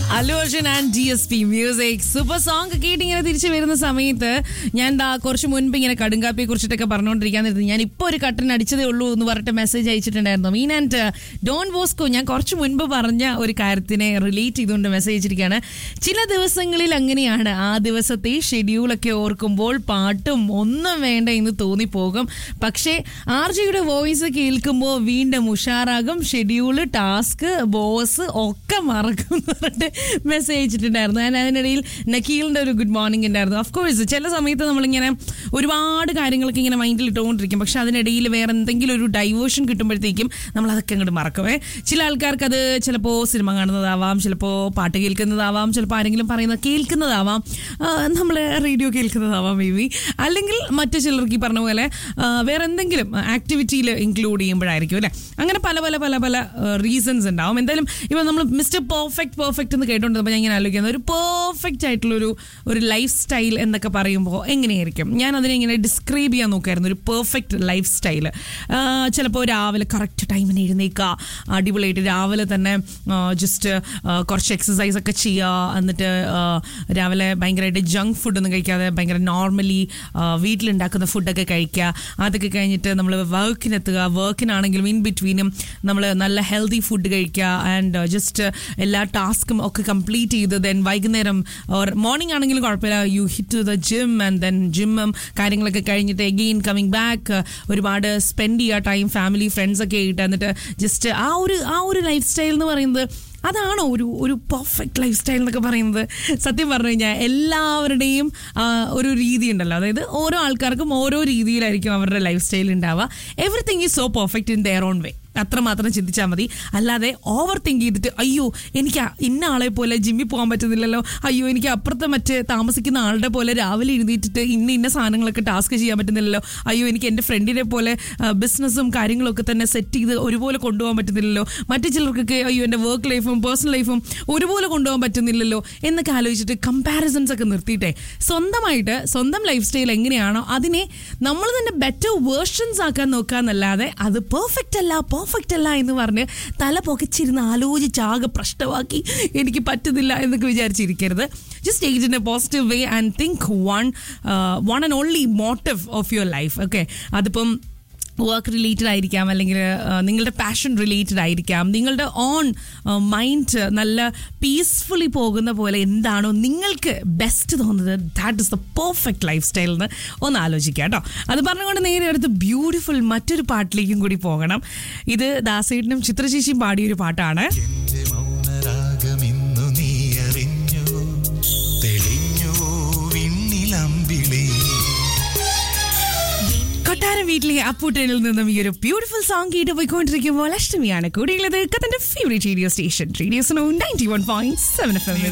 അലോഷൻ and G S P music super song കേട്ട് ഇങ്ങനെ തിരിച്ചു വരുന്ന സമയത്ത് ഞാൻ ദാ കുറച്ച് മുൻപ് ഇങ്ങനെ കടുങ്കാപ്പിയെ കുറിച്ചിട്ടൊക്കെ പറഞ്ഞുകൊണ്ടിരിക്കാൻ നേരത്ത് ഞാൻ ഇപ്പോൾ ഒരു കട്ടൻ അടിച്ചതേ ഉള്ളൂ എന്ന് പറഞ്ഞിട്ട് മെസ്സേജ് അയച്ചിട്ടുണ്ടായിരുന്നു മീൻ ആൻഡ് ഡോൺ ബോസ്കോ ഞാൻ കുറച്ച് മുൻപ് പറഞ്ഞ ഒരു കാര്യത്തിനെ റിലേറ്റ് ചെയ്തുകൊണ്ട് മെസ്സേജ് അയച്ചിരിക്കുകയാണ് ചില ദിവസങ്ങളിൽ അങ്ങനെയാണ് ആ ദിവസത്തെ ഷെഡ്യൂളൊക്കെ ഓർക്കുമ്പോൾ പാട്ടും ഒന്നും വേണ്ട എന്ന് തോന്നിപ്പോകും പക്ഷേ ആർജിയുടെ വോയിസ് കേൾക്കുമ്പോൾ വീണ്ടും ഉഷാറാകും ഷെഡ്യൂള് ടാസ്ക് ബോസ് ഒക്കെ മറക്കും എന്ന് പറഞ്ഞിട്ട് മെസ്സേജ് അയച്ചിട്ടുണ്ടായിരുന്നു ഞാൻ അതിനിടയിൽ നക്കീലിന്റെ ഒരു ഗുഡ് മോർണിംഗ് ഉണ്ടായിരുന്നു ഓഫ് കോഴ്സ് ചില സമയത്ത് നമ്മളിങ്ങനെ ഒരുപാട് കാര്യങ്ങളൊക്കെ ഇങ്ങനെ മൈൻഡിൽ ഇട്ടുകൊണ്ടിരിക്കും പക്ഷെ അതിനിടയിൽ വേറെ എന്തെങ്കിലും ഒരു ഡൈവേർഷൻ കിട്ടുമ്പോഴത്തേക്കും നമ്മൾ അതൊക്കെ അങ്ങോട്ട് മറക്കുമേ ചില ആൾക്കാർക്ക് അത് ചിലപ്പോൾ സിനിമ കാണുന്നതാവാം ചിലപ്പോൾ പാട്ട് കേൾക്കുന്നതാവാം ചിലപ്പോൾ ആരെങ്കിലും പറയുന്നത് കേൾക്കുന്നതാവാം നമ്മൾ റേഡിയോ കേൾക്കുന്നതാവാം മേ ബി അല്ലെങ്കിൽ മറ്റു ചിലർക്ക് ഈ പറഞ്ഞ പോലെ ആ, വേറെ എന്തെങ്കിലും ആക്ടിവിറ്റിയിൽ ഇൻക്ലൂഡ് ചെയ്യുമ്പോഴായിരിക്കും അല്ലേ അങ്ങനെ പല പല പല പല റീസൺസ് ഉണ്ടാവും എന്തായാലും ഇപ്പം നമ്മൾ മിസ്റ്റർ പെർഫെക്റ്റ് പെർഫെക്റ്റ് എന്ന് കേട്ടോണ്ടിരുന്നപ്പോൾ ഞാൻ ഇങ്ങനെ ആലോചിക്കുന്നത് ഒരു പെർഫെക്റ്റ് ആയിട്ടുള്ള ഒരു ഒരു ലൈഫ് സ്റ്റൈൽ എന്നൊക്കെ പറയുമ്പോൾ എങ്ങനെയായിരിക്കും ഞാൻ അതിനെ ഇങ്ങനെ ഡിസ്ക്രൈബ് ചെയ്യാൻ നോക്കായിരുന്നു ഒരു പെർഫെക്റ്റ് ലൈഫ് സ്റ്റൈൽ ചിലപ്പോൾ രാവിലെ കറക്റ്റ് ടൈമിന് എഴുന്നേക്കുക അടിപൊളിയായിട്ട് രാവിലെ തന്നെ ജസ്റ്റ് കുറച്ച് എക്സസൈസ് ഒക്കെ ചെയ്യുക എന്നിട്ട് ആ, രാവിലെ ഭയങ്കരമായിട്ട് ജങ്ക് ഫുഡൊന്നും കഴിക്കാതെ ഭയങ്കര നോർമലി വീട്ടിലുണ്ടാക്കുന്ന ഫുഡൊക്കെ കഴിക്കുക അതൊക്കെ കഴിഞ്ഞിട്ട് നമ്മൾ വർക്കിനെത്തുക വർക്കിനാണെങ്കിലും ഇൻ ബിറ്റ്വീനും നമ്മൾ നല്ല ഹെൽത്തി ഫുഡ് കഴിക്കുക ആൻഡ് ജസ്റ്റ് എല്ലാ ടാസ്കും ഒക്കെ കംപ്ലീറ്റ് ചെയ്ത് ദെൻ വൈകുന്നേരം മോർണിംഗ് ആണെങ്കിലും കുഴപ്പമില്ല you hit the gym and then ജിമ്മും കാര്യങ്ങളൊക്കെ കഴിഞ്ഞിട്ട് എഗെയിൻ കമ്മിങ് ബാക്ക് ഒരുപാട് സ്പെൻഡ് ചെയ്യുക ടൈം ഫാമിലി ഫ്രണ്ട്സ് ഒക്കെ ആയിട്ട് എന്നിട്ട് ജസ്റ്റ് ആ ഒരു ആ ഒരു ലൈഫ് സ്റ്റൈൽ എന്ന് പറയുന്നത് അതാണോ ഒരു ഒരു പെർഫെക്റ്റ് ലൈഫ് സ്റ്റൈൽ എന്നൊക്കെ പറയുന്നത് സത്യം പറഞ്ഞു കഴിഞ്ഞാൽ എല്ലാവരുടെയും ആ, ഒരു രീതി ഉണ്ടല്ലോ അതായത് ഓരോ ആൾക്കാർക്കും ഓരോ രീതിയിലായിരിക്കും അവരുടെ ലൈഫ് സ്റ്റൈൽ ഉണ്ടാവുക everything is so perfect in their own way അത്രമാത്രം ചിന്തിച്ചാൽ മതി അല്ലാതെ ഓവർ തിങ്ക് ചെയ്തിട്ട് അയ്യോ എനിക്ക് ആ- ഇന്ന ആളെ പോലെ ജിമ്മിൽ പോകാൻ പറ്റുന്നില്ലല്ലോ അയ്യോ എനിക്ക് അപ്പുറത്തെ മറ്റേ താമസിക്കുന്ന ആളുടെ പോലെ രാവിലെ എഴുന്നേറ്റിട്ട് ഇന്ന ഇന്ന സാധനങ്ങളൊക്കെ ടാസ്ക് ചെയ്യാൻ പറ്റുന്നില്ലല്ലോ അയ്യോ എനിക്ക് എൻ്റെ ഫ്രണ്ടിനെ പോലെ ബിസിനസ്സും കാര്യങ്ങളൊക്കെ തന്നെ സെറ്റ് ചെയ്ത് ഒരുപോലെ കൊണ്ടുപോകാൻ പറ്റുന്നില്ലല്ലോ മറ്റു ചിലർക്കൊക്കെ അയ്യോ എൻ്റെ വർക്ക് ലൈഫും പേഴ്സണൽ ലൈഫും ഒരുപോലെ കൊണ്ടുപോകാൻ പറ്റുന്നില്ലല്ലോ എന്നൊക്കെ ആലോചിച്ചിട്ട് കമ്പാരിസൺസ് ഒക്കെ നിർത്തിയിട്ടെ സ്വന്തമായിട്ട് സ്വന്തം ലൈഫ് സ്റ്റൈൽ എങ്ങനെയാണോ അതിനെ നമ്മൾ തന്നെ ബെറ്റർ വേർഷൻസ് ആക്കാൻ നോക്കാന്നല്ലാതെ അത് പെർഫെക്റ്റ് അല്ല പെർഫെക്റ്റ് അല്ല എന്ന് പറഞ്ഞ് തല പൊക്കച്ചിരുന്ന് ആലോചിച്ച് ആകെ പ്രശ്നമാക്കി എനിക്ക് പറ്റുന്നില്ല എന്നൊക്കെ വിചാരിച്ചിരിക്കരുത് just age in a positive way and think one one and only motive of your life okay അതിപ്പം വർക്ക് റിലേറ്റഡ് ആയിരിക്കാം അല്ലെങ്കിൽ ആ, നിങ്ങളുടെ പാഷൻ റിലേറ്റഡ് ആയിരിക്കാം നിങ്ങളുടെ ഓൺ മൈൻഡ് നല്ല പീസ്ഫുള്ളി പോകുന്ന പോലെ എന്താണോ നിങ്ങൾക്ക് ബെസ്റ്റ് തോന്നുന്നത് that is the perfect life style എന്ന് ഒന്ന് ആലോചിക്കുക കേട്ടോ അത് പറഞ്ഞുകൊണ്ട് നേരെ അടുത്ത് ബ്യൂട്ടിഫുൾ മറ്റൊരു പാട്ടിലേക്കും കൂടി പോകണം ഇത് ദാസേട്ടനും ചിത്രശേഷിയും പാടിയൊരു പാട്ടാണ് എന്റെ മൗനരാഗമിന്നു നീ അറിഞ്ഞു തെളിഞ്ഞു വിണ്ണിലമ്പിളി കൊട്ടാരം വീട്ടിലെ അപ്പൂട്ടനിൽ നിന്നും ഈ ഒരു ബ്യൂട്ടിഫുൾ സോങ് കേട്ട് പോയിക്കൊണ്ടിരിക്കുമ്പോൾ അഷ്ടമിയാണ് കൂടിയുള്ളത് കത്തന്റെ favourite radio station radio ninety one point seven F M